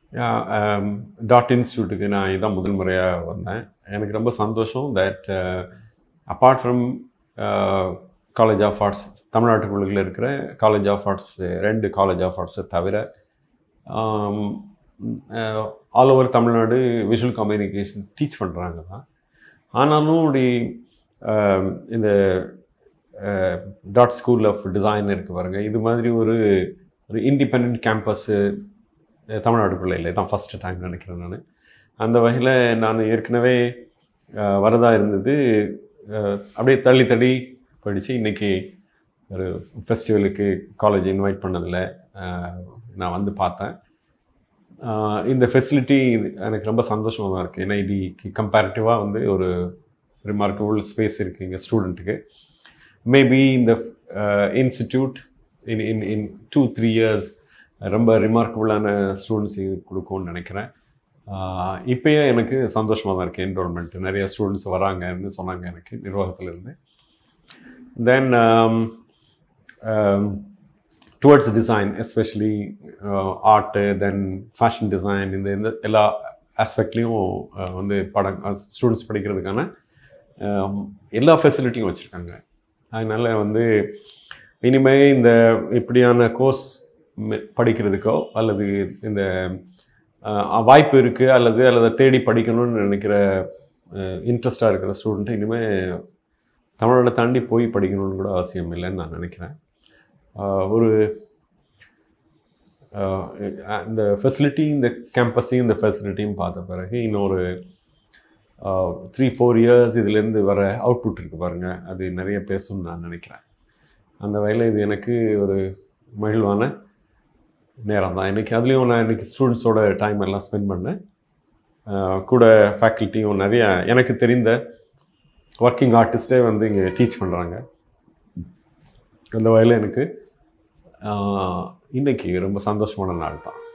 dot இன்ஸ்டியூட்டுக்கு நான் இதான் முதல் முறையாக வந்தேன் எனக்கு ரொம்ப சந்தோஷம் that apart from college of arts தமிழ்நாட்டுக்குள்ள இருக்கிற காலேஜ் ஆஃப் ஆர்ட்ஸ் ரெண்டு காலேஜ் ஆஃப் ஆர்ட்ஸை தவிர all over Tamil Nadu visual communication teach பண்ணுறாங்க தான் ஆனாலும் இப்படி ஆம், இந்த டாட் ஸ்கூல் ஆஃப் டிசைன் இருக்கு பாருங்க இது மாதிரி ஒரு ஒரு இண்டிபெண்ட் கேம்பஸ்ஸு தமிழ்நாட்டுக்குள்ளே இல்லை தான் ஃபஸ்ட்டு டைம் நினைக்கிறேன் நான் அந்த வகையில் நான் ஏற்கனவே அஹ், வரதா இருந்தது அஹ், அப்படியே தள்ளி தள்ளி படித்து இன்றைக்கி ஒரு ஃபெஸ்டிவலுக்கு காலேஜ் இன்வைட் பண்ணதில் அஹ், நான் வந்து பார்த்தேன் அஹ், இந்த ஃபெசிலிட்டி எனக்கு ரொம்ப சந்தோஷமாக தான் இருக்குது என்ஐடிக்கு கம்பேரிட்டிவாக வந்து ஒரு ரிமார்க்கபிள் ஸ்பேஸ் இருக்குது இங்கே ஸ்டூடெண்ட்டுக்கு மேபி இந்த institute in in in two three years ரொம்ப ரிமார்க்கபுளான ஸ்டூடெண்ட்ஸ் கொடுக்கும்னு நினைக்கிறேன் ஆஹ் இப்பயே எனக்கு சந்தோஷமாக தான் இருக்குது என்ரோல்மெண்ட் நிறைய ஸ்டூடெண்ட்ஸ் வராங்கன்னு சொன்னாங்க எனக்கு நிர்வாகத்திலிருந்து then towards design especially art then fashion design இந்த இந்த எல்லா ஆஸ்பெக்ட்லேயும் வந்து படம் ஸ்டூடெண்ட்ஸ் படிக்கிறதுக்கான ஆம், எல்லா ஃபெசிலிட்டியும் வச்சுருக்காங்க அதனால் வந்து இனிமே இந்த இப்படியான கோர்ஸ் படிக்கிறதுக்கோ அல்லது இந்த அஹ், வாய்ப்பு இருக்குது அல்லது அல்லது தேடி படிக்கணும்னு நினைக்கிற இன்ட்ரெஸ்டாக இருக்கிற ஸ்டூடெண்ட்டு இனிமேல் தமிழை தாண்டி போய் படிக்கணும்னு கூட அவசியம் இல்லைன்னு நான் நினைக்கிறேன் அஹ், ஒரு அஹ், இந்த ஃபெசிலிட்டி இந்த கேம்பஸையும் இந்த ஃபெசிலிட்டியும் பார்த்த பிறகு இன்னொரு த்ரீ ஃபோர் இயர்ஸ் இதுலேருந்து வர அவுட்புட் இருக்குது பாருங்கள் அது நிறைய பேசும்னு நான் நினைக்கிறேன் அந்த வகையில் இது எனக்கு ஒரு மகிழ்வான நேரம் தான் இன்றைக்கி அதுலேயும் நான் இன்றைக்கி ஸ்டூடெண்ட்ஸோட டைம் எல்லாம் ஸ்பெண்ட் பண்ணேன் அஹ் கூட ஃபேக்கல்ட்டியும் நிறைய எனக்கு தெரிந்த ஒர்க்கிங் ஆர்டிஸ்டே வந்து இங்கே டீச் பண்ணுறாங்க அந்த வகையில் எனக்கு ஆஹ் இன்னைக்கு ரொம்ப சந்தோஷமான நாள் தான்